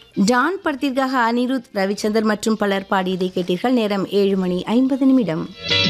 Don படத்திற்காக அனிருத் ரவிச்சந்தர் மற்றும் பலர் பாடியதை கேட்டீர்கள் நேரம் ஏழு மணி ஐம்பது நிமிடம்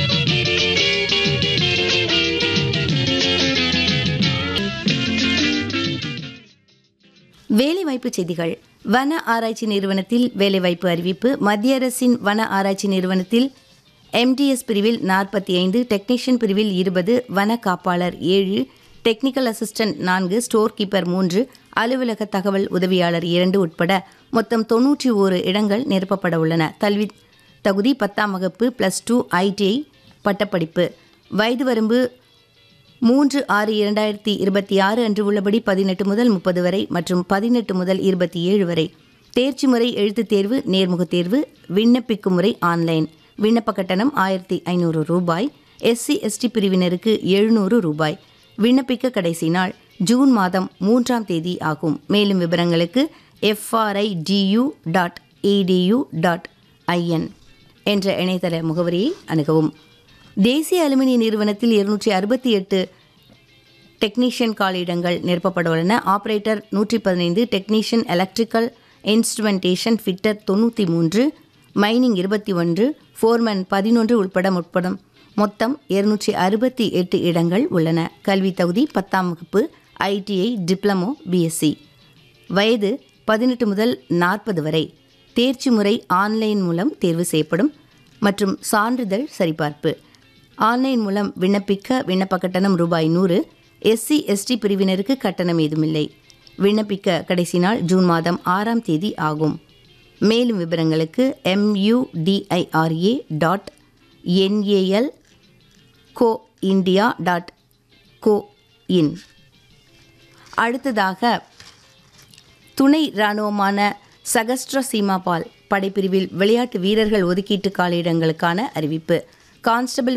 வேலைவாய்ப்பு செய்திகள் வன ஆராய்ச்சி நிறுவனத்தில் வேலைவாய்ப்பு அறிவிப்பு மத்திய அரசின் வன ஆராய்ச்சி நிறுவனத்தில் எம்டிஎஸ் பிரிவில் நாற்பத்தி ஐந்து டெக்னீஷியன் பிரிவில் இருபது வன காப்பாளர் ஏழு டெக்னிக்கல் அசிஸ்டன்ட் நான்கு ஸ்டோர் கீப்பர் மூன்று அலுவலக தகவல் உதவியாளர் இரண்டு உட்பட மொத்தம் தொன்னூற்றி ஓரு இடங்கள் நிரப்பப்பட உள்ளன கல்வி தகுதி பத்தாம் வகுப்பு ப்ளஸ் டூ ஐடிஐ பட்டப்படிப்பு வயது வரம்பு மூன்று ஆறு இரண்டாயிரத்தி இருபத்தி ஆறு அன்று உள்ளபடி பதினெட்டு முதல் முப்பது வரை மற்றும் பதினெட்டு முதல் இருபத்தி ஏழு வரை தேர்ச்சி முறை எழுத்துத் தேர்வு நேர்முகத் தேர்வு விண்ணப்பிக்கும் முறை ஆன்லைன் விண்ணப்ப கட்டணம் ஆயிரத்தி ஐநூறு ரூபாய் எஸ்சி எஸ்டி பிரிவினருக்கு எழுநூறு ரூபாய் விண்ணப்பிக்க கடைசி நாள் ஜூன் மாதம் மூன்றாம் தேதி ஆகும் மேலும் விவரங்களுக்கு FRI DU dot EDU dot IN என்ற இணையதள முகவரியை அணுகவும் தேசிய அலுமினிய நிறுவனத்தில் இருநூற்றி அறுபத்தி எட்டு டெக்னீஷியன் காலியிடங்கள் நிரப்பப்பட உள்ளன ஆபரேட்டர் நூற்றி பதினைந்து டெக்னீஷியன் எலக்ட்ரிக்கல் இன்ஸ்ட்ருமெண்டேஷன் ஃபிட்டர் தொண்ணூற்றி மூன்று மைனிங் இருபத்தி ஒன்று ஃபோர்மன் பதினொன்று உட்பட முற்படும் மொத்தம் இருநூற்றி அறுபத்தி எட்டு இடங்கள் உள்ளன கல்வி தகுதி பத்தாம் வகுப்பு ஐடிஐ டிப்ளமோ பிஎஸ்சி வயது பதினெட்டு முதல் நாற்பது வரை தேர்ச்சி முறை ஆன்லைன் மூலம் தேர்வு செய்யப்படும் மற்றும் சான்றிதழ் சரிபார்ப்பு ஆன்லைன் மூலம் விண்ணப்பிக்க விண்ணப்ப கட்டணம் ரூபாய் நூறு எஸ்சி எஸ்டி பிரிவினருக்கு கட்டணம் ஏதுமில்லை விண்ணப்பிக்க கடைசி நாள் ஜூன் மாதம் ஆறாம் தேதி ஆகும் மேலும் விவரங்களுக்கு MUDIRA dot NAL co India dot co in அடுத்ததாக துணை இராணுவமான சகஸ்ட்ர சீமாபால் படைப்பிரிவில் விளையாட்டு வீரர்கள் ஒதுக்கீட்டு காலியிடங்களுக்கான அறிவிப்பு கான்ஸ்டபிள்